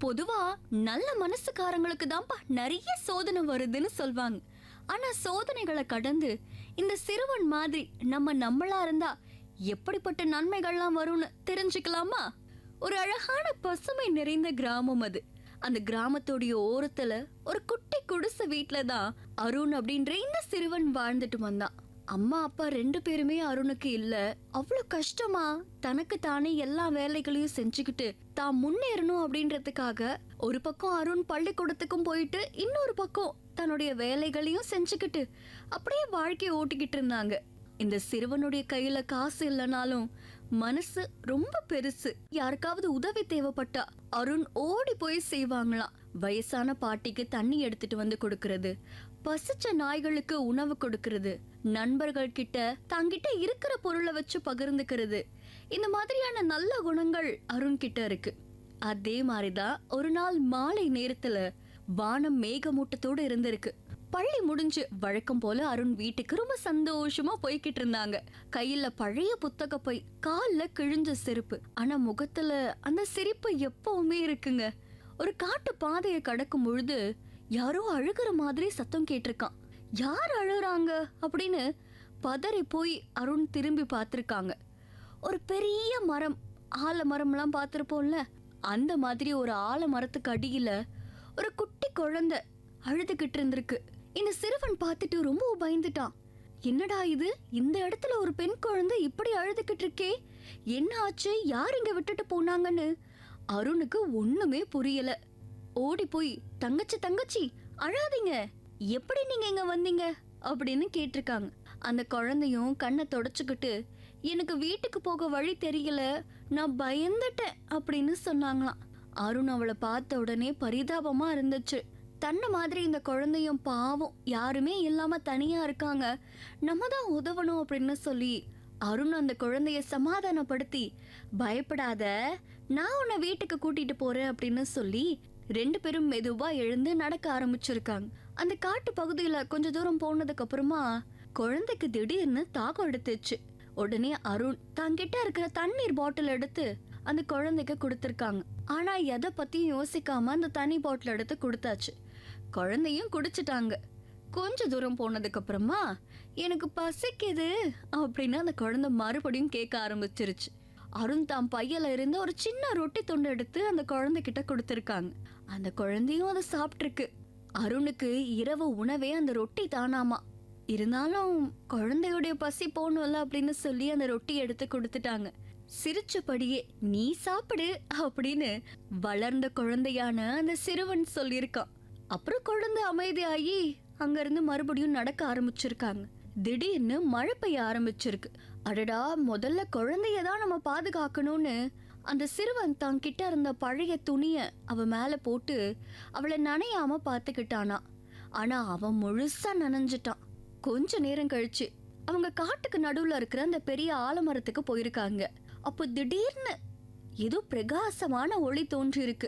பொதுவா நல்ல மனசுக்காரங்களுக்கு தான்ப்பா நிறைய சோதனை வருதுன்னு சொல்வாங்க ஆனா சோதனைகளை கடந்து இந்த சிறுவன் மாதிரி நம்ம நம்மளா இருந்தா எப்படிப்பட்ட நன்மைகள்லாம் வரும்னு தெரிஞ்சுக்கலாமா ஒரு அழகான பசுமை நிறைந்த கிராமம் அது அந்த கிராமத்தோடைய ஓரத்துல ஒரு குட்டி குடிசை வீட்ல தான் அருண் அப்படின்ற இந்த சிறுவன் வாழ்ந்துட்டு வந்தான் அம்மா அப்பா ரெண்டு பேருமே அருணுக்கு இல்ல அவ்வளவு கஷ்டமா தனக்கு தானே எல்லா வேலைகளையும் செஞ்சுக்கிட்டு தான் முன்னேறணும் அப்படின்றதுக்காக ஒரு பக்கம் அருண் பள்ளிக்கூடத்துக்கும் போயிட்டு இன்னொரு பக்கம் தன்னுடைய வேலைகளையும் செஞ்சுக்கிட்டு அப்படியே வாழ்க்கையை ஓட்டிக்கிட்டு இருந்தாங்க இந்த சிறுவனுடைய கையில காசு இல்லைனாலும் மனசு ரொம்ப பெருசு யாருக்காவது உதவி தேவைப்பட்டா அருண் ஓடி போய் செய்வாங்களாம் வயசான பாட்டிக்கு தண்ணி எடுத்துட்டு வந்து கொடுக்கறது பசிச்ச நாய்களுக்கு உணவு கொடுக்கறது நண்பர்கள் கிட்ட தங்கிட்ட இருக்கிற பொருளை வச்சு பகிர்ந்துக்கிறது இந்த மாதிரியான நல்ல குணங்கள் அருண் கிட்ட இருக்கு அதே மாதிரிதான் ஒரு நாள் மாலை நேரத்துல வானம் மேகமூட்டத்தோடு இருந்திருக்கு பள்ளி முடிஞ்சு வழக்கம் போல அருண் வீட்டுக்கு ரொம்ப சந்தோஷமா போய்கிட்டு இருந்தாங்க கையில பழைய புத்தக பை கால்ல கிழிஞ்ச செருப்பு ஆனா முகத்துல அந்த சிரிப்பு எப்பவுமே இருக்குங்க ஒரு காட்டு பாதையை கடக்கும் பொழுது யாரோ அழுகிற மாதிரி சத்தம் கேட்டிருக்கான் யார் அழுகுறாங்க அப்படின்னு பதறி போய் அருண் திரும்பி பார்த்திருக்காங்க ஒரு பெரிய மரம் ஆலமரம்லாம் பார்த்துருப்போம்ல அந்த மாதிரி ஒரு ஆலமரத்துக்கு அடியில ஒரு குட்டி குழந்தை அழுதுகிட்டு இருந்திருக்கு இந்த சிறுவன் பார்த்துட்டு ரொம்ப பயந்துட்டான் என்னடா இது இந்த இடத்துல ஒரு பெண் குழந்தை இப்படி அழுதுகிட்டு இருக்கே என்ன ஆச்சு யார் இங்க விட்டுட்டு போனாங்கன்னு அருணுக்கு ஒண்ணுமே புரியல ஓடி போய் தங்கச்சி தங்கச்சி அழாதீங்க எப்படி நீங்க இங்க வந்தீங்க அப்படின்னு கேட்டிருக்காங்க அந்த குழந்தையும் கண்ணை தொடச்சுக்கிட்டு எனக்கு வீட்டுக்கு போக வழி தெரியல நான் பயந்துட்டேன் அப்படின்னு சொன்னாங்களாம் அருண் அவளை பார்த்த உடனே பரிதாபமா இருந்துச்சு தன்னை மாதிரி இந்த குழந்தையும் பாவம் யாருமே இல்லாம தனியா இருக்காங்க நம்ம தான் உதவணும் அப்படின்னு சொல்லி அருண் அந்த குழந்தைய சமாதானப்படுத்தி பயப்படாத நான் உன்னை வீட்டுக்கு கூட்டிட்டு போறேன் அப்படின்னு சொல்லி ரெண்டு பேரும் மெதுவா எழுந்து நடக்க ஆரம்பிச்சிருக்காங்க அந்த காட்டு பகுதியில கொஞ்ச தூரம் போனதுக்கு அப்புறமா குழந்தைக்கு திடீர்னு தாகம் எடுத்துச்சு உடனே அருண் தங்கிட்ட இருக்கிற தண்ணீர் பாட்டில் எடுத்து அந்த குழந்தைக்கு கொடுத்துருக்காங்க ஆனா எதை பத்தியும் யோசிக்காம அந்த தண்ணி பாட்டில் எடுத்து கொடுத்தாச்சு குழந்தையும் குடிச்சிட்டாங்க கொஞ்ச தூரம் போனதுக்கு அப்புறமா எனக்கு பசிக்குது அப்படின்னு அந்த குழந்தை மறுபடியும் கேட்க ஆரம்பிச்சிருச்சு அருண் தாம் பையில இருந்து ஒரு சின்ன ரொட்டி துண்டு எடுத்து அந்த குழந்தைகிட்ட கொடுத்துருக்காங்க அந்த குழந்தையும் அதை சாப்பிட்டிருக்கு அருணுக்கு இரவு உணவே அந்த ரொட்டி தானாமா இருந்தாலும் குழந்தையுடைய பசி போகணும்ல அப்படின்னு சொல்லி அந்த ரொட்டி எடுத்து கொடுத்துட்டாங்க சிரிச்சபடியே நீ சாப்பிடு அப்படின்னு வளர்ந்த குழந்தையான அந்த சிறுவன் சொல்லியிருக்கான் அப்புறம் குழந்தை அமைதியாகி அங்கிருந்து மறுபடியும் நடக்க ஆரம்பிச்சிருக்காங்க திடீர்னு மழை பெய்ய ஆரம்பிச்சிருக்கு அடடா முதல்ல குழந்தைய தான் நம்ம பாதுகாக்கணும்னு அந்த சிறுவன் தான் கிட்ட இருந்த பழைய துணிய அவ மேல போட்டு அவளை நனையாம பார்த்துக்கிட்டானா ஆனா அவன் முழுசா நனைஞ்சிட்டான் கொஞ்ச நேரம் கழிச்சு அவங்க காட்டுக்கு நடுவுல இருக்கிற அந்த பெரிய ஆலமரத்துக்கு போயிருக்காங்க அப்போ திடீர்னு ஏதோ பிரகாசமான ஒளி தோன்றி இருக்கு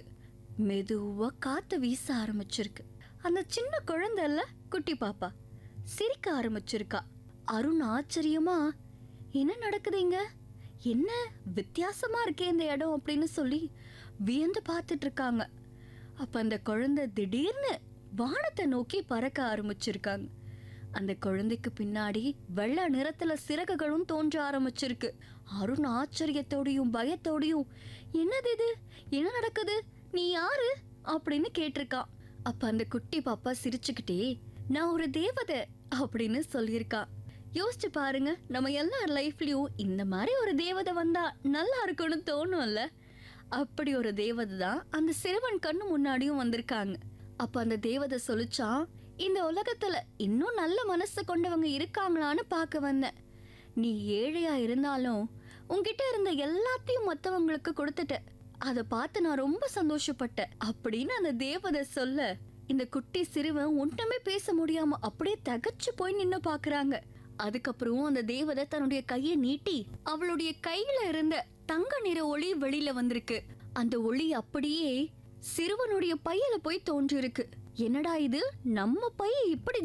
மெதுவா காத்து வீச ஆரம்பிச்சிருக்கு அந்த சின்ன குழந்தைல குட்டி பாப்பா சிரிக்க ஆரம்பிச்சிருக்கா அருண் ஆச்சரியமா என்ன நடக்குதுங்க என்ன வித்தியாசமா இருக்கே இந்த இடம் அப்படின்னு சொல்லி வியந்து பார்த்துட்டு இருக்காங்க அப்ப அந்த குழந்தை திடீர்னு வானத்தை நோக்கி பறக்க ஆரம்பிச்சிருக்காங்க அந்த குழந்தைக்கு பின்னாடி வெள்ளை நிறத்துல சிறகுகளும் தோன்ற ஆரம்பிச்சிருக்கு அருண் ஆச்சரியத்தோடையும் பயத்தோடையும் என்னது இது என்ன நடக்குது நீ யாரு அப்படின்னு கேட்டிருக்கான் அப்ப அந்த குட்டி பாப்பா சிரிச்சுக்கிட்டே நான் ஒரு தேவதை அப்படின்னு சொல்லியிருக்கா யோசிச்சு பாருங்க நம்ம எல்லார் லைஃப்லயும் இந்த மாதிரி ஒரு தேவதை வந்தா நல்லா இருக்கும்னு தோணும்ல அப்படி ஒரு தேவதை தான் அந்த சிறுவன் கண்ணு முன்னாடியும் வந்திருக்காங்க அப்ப அந்த தேவதை சொல்லிச்சான் இந்த உலகத்துல இன்னும் நல்ல மனசு கொண்டவங்க இருக்காங்களான்னு பார்க்க வந்தேன் நீ ஏழையா இருந்தாலும் உன்கிட்ட இருந்த எல்லாத்தையும் மத்தவங்களுக்கு கொடுத்துட்ட அதை பார்த்து நான் ரொம்ப சந்தோஷப்பட்டேன் அப்படின்னு அந்த தேவதை சொல்ல இந்த குட்டி சிறுவன் ஒண்ணுமே பேச முடியாம அப்படியே தகச்சு போய் நின்னு பாக்குறாங்க அதுக்கப்புறம் அந்த தேவதை தன்னுடைய கையை நீட்டி அவளுடைய கையில இருந்த தங்க நிற ஒளி வெளியில வந்திருக்கு அந்த ஒளி அப்படியே சிறுவனுடைய பையில போய் தோன்றிருக்கு என்னடா இது நம்ம பை இப்படி